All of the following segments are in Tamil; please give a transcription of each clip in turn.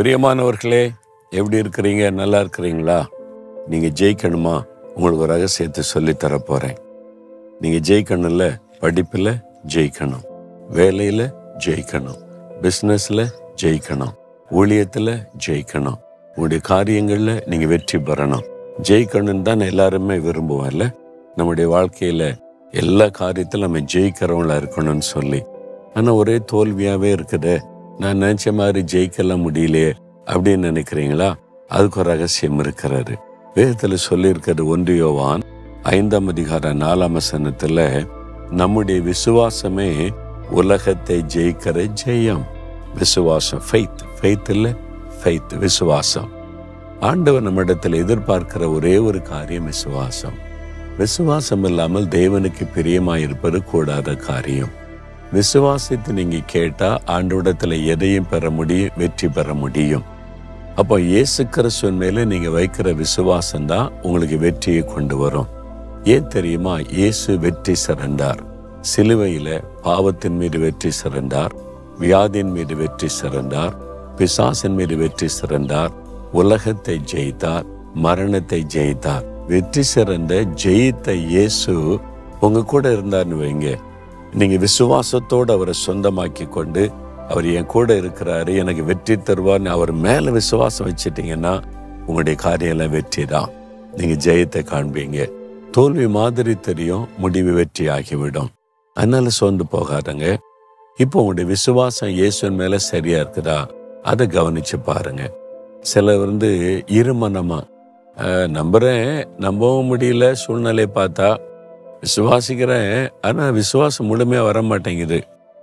பிரியமானவர்களே எப்படி இருக்கிறீங்க நல்லா இருக்கிறீங்களா நீங்க ஜெயிக்கணுமா உங்களுக்கு ஒரு ரகசியத்தை சொல்லி தர போறேன் நீங்க ஜெயிக்கணும்ல படிப்புல ஜெயிக்கணும் வேலையில ஜெயிக்கணும் பிசினஸ்ல ஜெயிக்கணும் ஊழியத்துல ஜெயிக்கணும் உங்களுடைய காரியங்கள்ல நீங்க வெற்றி பெறணும் ஜெயிக்கணும்னு தான் எல்லாருமே விரும்புவோம்ல நம்முடைய வாழ்க்கையில எல்லா காரியத்திலும் நம்ம ஜெயிக்கிறவங்களா இருக்கணும்னு சொல்லி ஆனா ஒரே தோல்வியாவே இருக்குது நான் நினைச்ச மாதிரி ஜெயிக்கலாம் முடியலையே அப்படின்னு நினைக்கிறீங்களா அதுக்கு ஒரு ரகசியம் இருக்கிறாரு வேதத்துல சொல்லியிருக்கிறது ஒன்று யோவான் ஐந்தாம் அதிகார நாலாம் வசனத்துல நம்முடைய விசுவாசமே உலகத்தை ஜெயிக்கிற ஜெயம் விசுவாசம் ஃபெய்த் ஃபெய்த் இல்ல ஃபெய்த் விசுவாசம் ஆண்டவர் நம்மிடத்தில் எதிர்பார்க்கிற ஒரே ஒரு காரியம் விசுவாசம் விசுவாசம் இல்லாமல் தேவனுக்கு பிரியமாயிருப்பது கூடாத காரியம் விசுவாசித்து நீங்க கேட்டா ஆண்டவரிடத்துல எதையும் பெற முடியும் வெற்றி பெற முடியும் அப்போ இயேசு கிறிஸ்துவின் மேல நீங்க வைக்கிற விசுவாசம் தான் உங்களுக்கு வெற்றியை கொண்டு வரும் ஏன் தெரியுமா இயேசு வெற்றி சிறந்தார் சிலுவையில பாவத்தின் மீது வெற்றி சிறந்தார் வியாதியின் மீது வெற்றி சிறந்தார் பிசாசின் மீது வெற்றி சிறந்தார் உலகத்தை ஜெயித்தார் மரணத்தை ஜெயித்தார் வெற்றி சிறந்த ஜெயித்த இயேசு உங்க கூட இருந்தார்னு வைங்க நீங்க விசுவாசத்தோடு அவரை சொந்தமாக்கி கொண்டு அவர் என் கூட இருக்கிறாரு எனக்கு வெற்றி தருவார்னு அவர் மேல விசுவாசம் வச்சிட்டீங்கன்னா உங்களுடைய காரியம் எல்லாம் வெற்றி தான் நீங்க ஜெயத்தை காண்பீங்க தோல்வி மாதிரி தெரியும் முடிவு வெற்றி ஆகிவிடும் அதனால சோர்ந்து போகாதங்க இப்போ உங்களுடைய விசுவாசம் இயேசுவின் மேல சரியா இருக்குதா அதை கவனிச்சு பாருங்க சிலர் வந்து இருமனமா "அஹ், நம்புறேன் நம்பவும் முடியல சூழ்நிலை பார்த்தா விசுவாசிக்கிறேன் ஆனா விசுவாசம் முழுமையா வர மாட்டேங்குது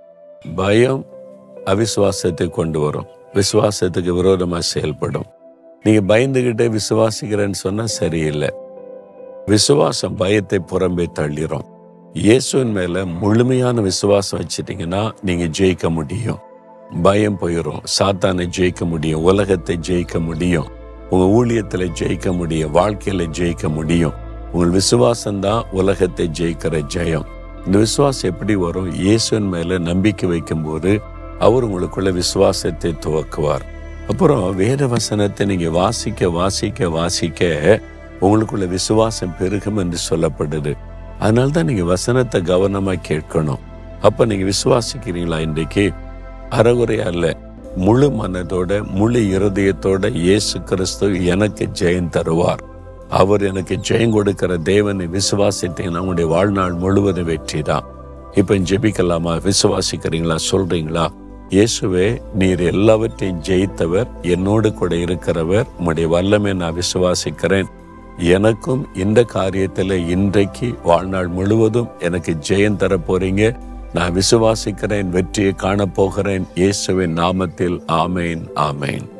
பயம் அவிசுவாசத்தை கொண்டு வரும் விசுவாசத்துக்கு விரோதமா செயல்படும் நீங்க பயந்துகிட்டே விசுவாசிக்கிறேன்னு சொன்னா சரியில்லை விசுவாசம் பயத்தை புறம்பே தள்ளிரும் இயேசுவின் மேல முழுமையான விசுவாசம் வச்சிட்டீங்கன்னா நீங்க ஜெயிக்க முடியும் பயம் போயிடும் சாத்தானை ஜெயிக்க முடியும் உலகத்தை ஜெயிக்க முடியும் உங்க ஊழியத்துல ஜெயிக்க முடியும் வாழ்க்கையில ஜெயிக்க முடியும் உங்கள் விசுவாசம் தான் உலகத்தை ஜெயிக்கிற ஜெயம் இந்த விசுவாசம் எப்படி வரும் இயேசுவின் மேல நம்பிக்கை வைக்கும்போது அவர் உங்களுக்குள்ள விசுவாசத்தை துவக்குவார் அப்புறம் வேத வசனத்தை நீங்க வாசிக்க வாசிக்க வாசிக்க உங்களுக்குள்ள விசுவாசம் பெருகும் என்று சொல்லப்படுது அதனால தான் நீங்க வசனத்தை கவனமா கேட்கணும் அப்ப நீங்க விசுவாசிக்கிறீங்களா இன்றைக்கு அறகுறையா இல்ல முழு மனதோட முழு இருதயத்தோட இயேசு கிறிஸ்து எனக்கு ஜெயம் தருவார் அவர் எனக்கு ஜெயம் கொடுக்கிற தேவனை விசுவாசித்தீங்கன்னா உங்களுடைய வாழ்நாள் முழுவதும் வெற்றி தான் இப்ப ஜெபிக்கலாமா விசுவாசிக்கிறீங்களா சொல்றீங்களா இயேசுவே நீர் எல்லாவற்றையும் ஜெயித்தவர் என்னோடு கூட இருக்கிறவர் உம்முடைய வல்லமை நான் விசுவாசிக்கிறேன் எனக்கும் இந்த காரியத்துல இன்றைக்கு வாழ்நாள் முழுவதும் எனக்கு ஜெயம் தர போறீங்க நான் விசுவாசிக்கிறேன் வெற்றியை காணப் போகிறேன் இயேசுவின் நாமத்தில் ஆமேன் ஆமேன்